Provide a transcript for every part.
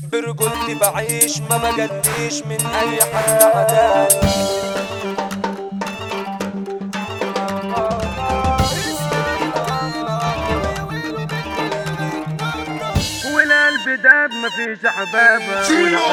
برجولتي بعيش ما بجليش من اي حد عداني والقلب داب مفيش احبابه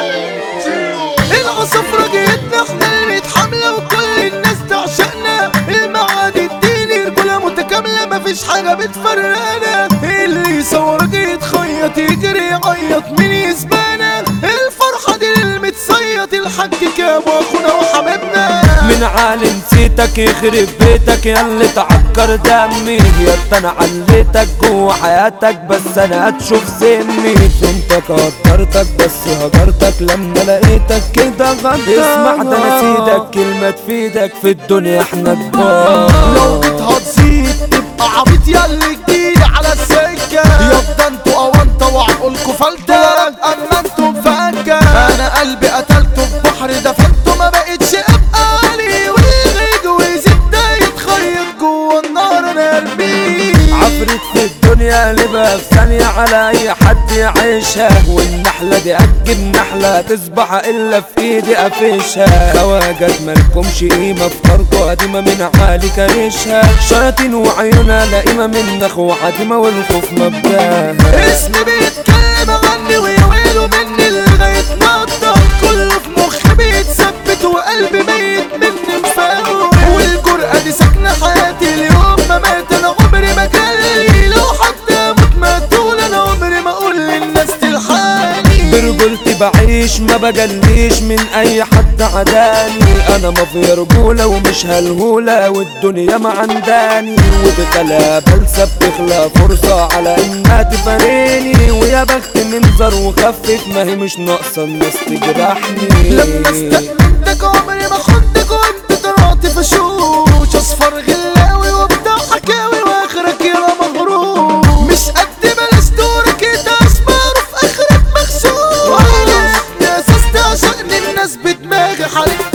العصفرة جيتنا احنا اللي حاملة وكل الناس تعشقنا المعاد الديني رجولة متكاملة مفيش حاجة بتفرقنا اللي يصورك يتخيط يجري يعيط مين يسبقنا الفرحة دي للمتصيط الحاج كاب واخونا وحبيبنا من عالم نسيتك يخرب بيتك يا اللي تعكر دمي يا انا عليتك جوه حياتك بس انا هتشوف سمي انت قدرتك بس هجرتك لما لقيتك كده غدر اسمع ده انا سيدك كلمة تفيدك في الدنيا احنا كبار لو جيت هتزيد تبقى عبيط يا اللي جديد على السكة يبقى انتوا او انت وعقولكوا فلتة اما انتوا فكة انا قلبي قتلته في بحر دفنته ما بقتش ابقى علي ويغيج ويزيد ده يتخيط جوه النار انا ارميه عفرت في الدنيا قلبها في ثانية على أي حد يعيشها والنحلة دي أجب نحلة تصبح إلا في إيدي قفشها خواجات مالكمش قيمة أفكاركوا قديمة من عالي كريشها شياطين وعيونها لئيمة من أخو عديمة والخوف مبداها اسمي بيتكلم عني ويويله مني لغاية نقطة كله في مخي بيتثبت وقلبي ميت مني مفاوق والجرأة دي ساكنة حياتي اليوم ما مات انا عمري ما جالي لو حتى اموت مقتول انا عمري ما اقول للناس تلحقني برجولتي بعيش ما بجليش من اي حد عداني انا ما في رجولة ومش هالهولة والدنيا ما عنداني وبكلا بلسة بتخلى فرصة على انها تفارقني ويا بخت منظر وخفت ما هي مش ناقصة الناس تجرحني لما استأمنتك عمري ما خدتك وانت طلعت فشوش اصفر غلاوي وبتاع حكاوي واخرك يا مغرور مش قد بلاش دورك انت اسمر في اخرك مغسول يا اساس تعشقني الناس بدماغي حالك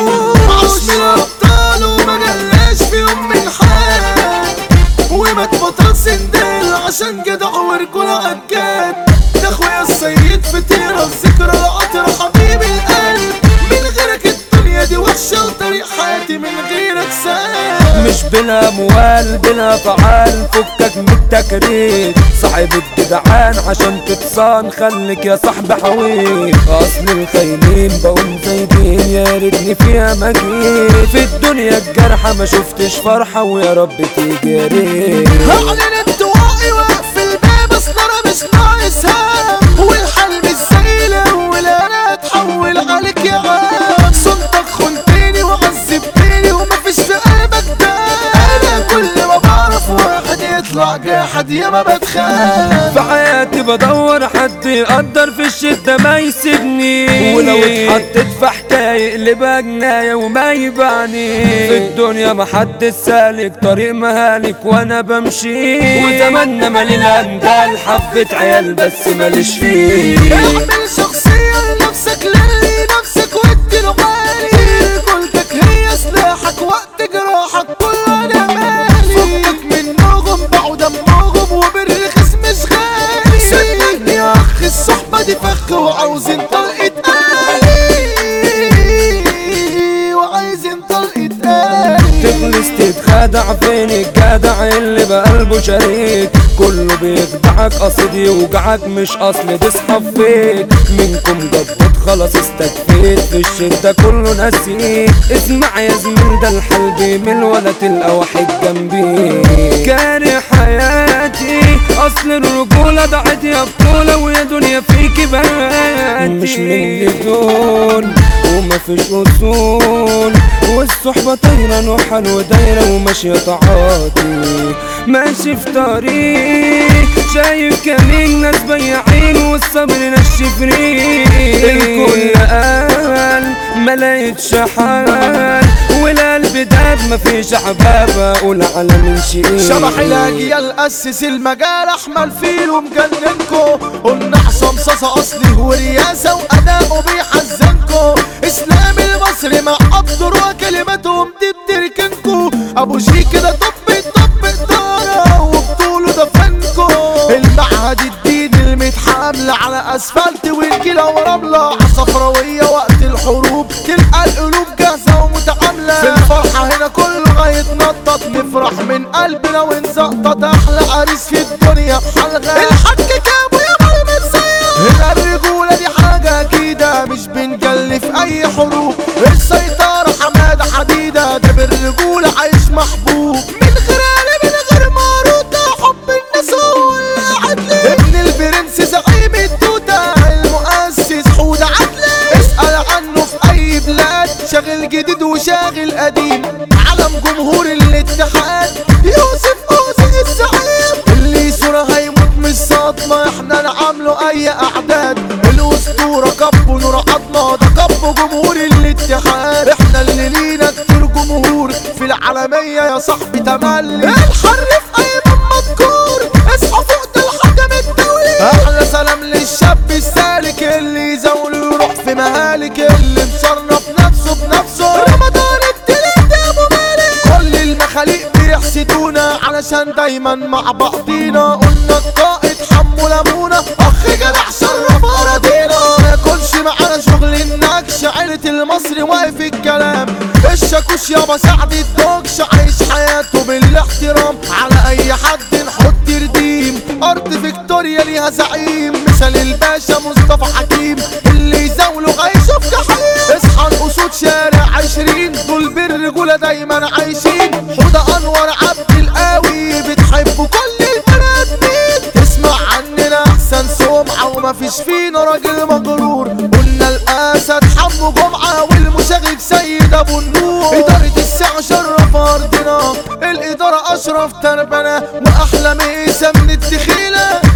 جيوش من الابطال وما جلاش في يوم من حال وما تبطل سندال عشان جدع ورجولة عجاد ده اخويا السيد فطيرة الذكرى العطرة حبيب القلب من غيرك الدنيا دي وحشة وطريق حياتي من غيرك سهل مش بلا اموال بلا فعال فكك من التكرير صاحب الجدعان عشان تتصان خليك يا صاحبي حويل اصل الخاينين بقوم زايدين يا ريتني فيها مجيد في الدنيا الجرحى ما شفتش فرحة ويا رب تيجي ريت هعلن انطوائي واقف الباب اصل انا مش ناقص هم والحل مش زي الاول انا اتحول عليك يا عم صمتك خنتني وعذبتني ومفيش في قلبك ده انا كل ما بعرف واحد يطلع جاحد يا ما بتخاف في حياتي بدور حد يقدر في الشدة ما يسيبني ولو اتحطيت في حكاية يقلبها جناية وما يبعني في الدنيا ما حد سالك طريق مهالك وانا بمشي واتمنى مالي الاندال حبة عيال بس ماليش فيه اعمل شخصية لنفسك للي نفسك وادي الغالي قلتك هي سلاحك وقت جراحك كل انا مالي فكك من نغم باعوا دمهم وبالرخيص مش غالي صدقني يا اخ الصحبة دي فخ وعاوزين طلقة قالي وعايزين طلقة قالي تخلص تتخدع فين الجدع اللي بقلبه شريك كله بيخدعك قصد يوجعك مش اصل تسحب فيك منكم جبت خلاص استكفيت في الشدة كله نسيك اسمع يا زميل ده الحل بيمل ولا تلقى واحد جنبي كاره حياتي اصل الرجولة ضاعت يا بطولة ويا دنيا فيكي باتي مش من دون وما فيش اصول والصحبة طايرة نوحل ودايرة وماشية تعاطي ماشي في طريق شايف كمين ناس بياعين والصبر نشف ريق الكل قال ما لقيتش حال والقلب داب مفيش احباب اقول على من شيء شبح الاجيال اسس المجال احمل فيل ومجننكو قلنا عصام صاصا اصلي ورياسه واداؤه بيحزنكو اسلام المصري مع عبدور وكلماتهم دي بتركنكو ابو شي كده طب طب اداره وبطوله ده فنكو المعهد الدين المتحامل على عالاسفلت والكلى ورملة عصفراوية وقت الحروب تلقى القلوب جاهزة ومتعاملة في الفرحة هنا كله هيتنطط نفرح من قلبنا ونزقطط احلى عريس في الدنيا حلقة الحاج كابو يا مريم السيد هنا الرجولة دي حاجة أكيدة مش بنجلي في أي حروب السيطرة حمادة حديدة ده بالرجولة عايش محبوب من غير قلب من غير معروض ده حب الناس هو اللي عدلي ابن البرنس زعيم التوتة المؤسس حودة عدلي اسأل عنه في أي بلاد شاغل جديد وشاغل قديم علم جمهور الاتحاد يوسف أوزي الزعيم اللي صورة هيموت من الصدمة احنا نعامله أي أعداد الأسطورة كب نور عظمة ده كب جمهور الاتحاد احنا اللي لينا كتير جمهور في العالمية يا صاحبي تملي الحرف أيمن مذكور اصحى فوق ده الحكم الدولي أحلى سلام للشاب السالك اللي يزول ويروح في مهالك اللي مشرف نفسه بنفسه رمضان التلات يا ابو مالك كل المخاليق بيحسدونا علشان دايما مع بعضينا قلنا القائد حمو لمونا اخ جدع شرف اراضينا ما يكونش معانا شغل النكش عيلة المصري واقف الكلام الشاكوش يابا سعد الدوكش عايش حياته بالاحترام على اي حد نحط رديم ارض فيكتوريا ليها زعيم مثال الباشا مصطفى حكيم اللي يزاوله هيشوف جحيم اصحى الاسود شارع عشرين دول بالرجولة دايما عايشين حوضة انور عبد القاوي بتحبوا كل البنات مين تسمع عننا احسن سمعة وما فيش فينا راجل مغرور قلنا الاسد حمو جمعة والمشاغب سيد ابو النور ادارة الساعة شرف ارضنا الادارة اشرف تربنا واحلى ميسة من الدخيلة